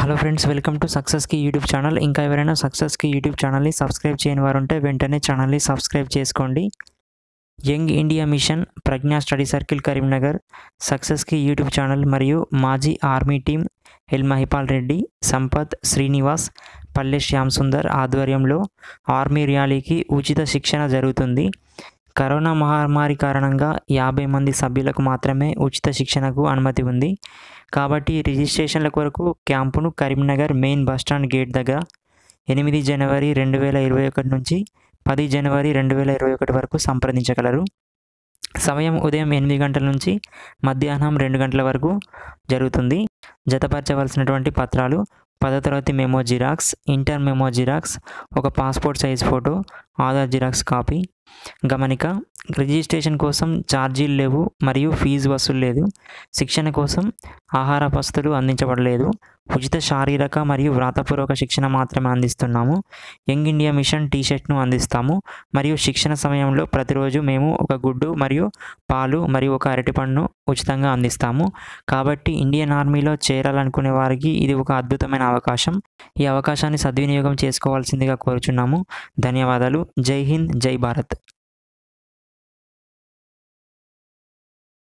hello friends welcome to సక్సెస్కి YouTube channel ఇంకా ఎవరైనా సక్సెస్కి యూట్యూబ్ ఛానల్ని సబ్స్క్రైబ్ చేయని వారు ఉంటే వెంటనే ఛానల్ని సబ్స్క్రైబ్ చేసుకోండి young India mission Prajna study circle Karimnagar సక్సెస్కి యూట్యూబ్ ఛానల్ మరియు మాజీ army team L Mahipal Reddy Sampath Srinivas Palle Shyam Sundar ఆధ్వర్యంలో ఆర్మీ ర్యాలీకి ఉచిత శిక్షణ జరుగుతుంది కరోనా మహమ్మారి కారణంగా యాభై మంది సభ్యులకు మాత్రమే ఉచిత శిక్షణకు అనుమతి ఉంది కాబట్టి రిజిస్ట్రేషన్ల కొరకు క్యాంపును కరీంనగర్ మెయిన్ బస్టాండ్ గేట్ దగ్గర ఎనిమిది జనవరి రెండు వేల ఇరవై ఒకటి నుంచి పది జనవరి రెండు వేల ఇరవై ఒకటి వరకు సంప్రదించగలరు సమయం ఉదయం ఎనిమిది గంటల నుంచి మధ్యాహ్నం రెండు గంటల వరకు జరుగుతుంది జతపరచవలసినటువంటి పత్రాలు పదో తరగతి memo xerox inter memo xerox ఒక passport size photo Aadhaar xerox copy గమనిక రిజిస్ట్రేషన్ కోసం ఛార్జీలు లేవు మరియు ఫీజు వసూలు లేదు శిక్షణ కోసం ఆహార వసతులు అందించబడలేదు ఉచిత శారీరక మరియు వ్రాతపూర్వక శిక్షణ మాత్రమే అందిస్తున్నాము యంగ్ ఇండియా మిషన్ టీషర్ట్ను అందిస్తాము మరియు శిక్షణ సమయంలో ప్రతిరోజు మేము ఒక గుడ్డు మరియు పాలు మరియు ఒక అరటిపండును ఉచితంగా అందిస్తాము కాబట్టి ఇండియన్ ఆర్మీలో చేరాలనుకునే వారికి ఇది ఒక అద్భుతమైన అవకాశం ఈ అవకాశాన్ని సద్వినియోగం చేసుకోవాల్సిందిగా కోరుచున్నాము ధన్యవాదాలు జై హింద్ జై భారత్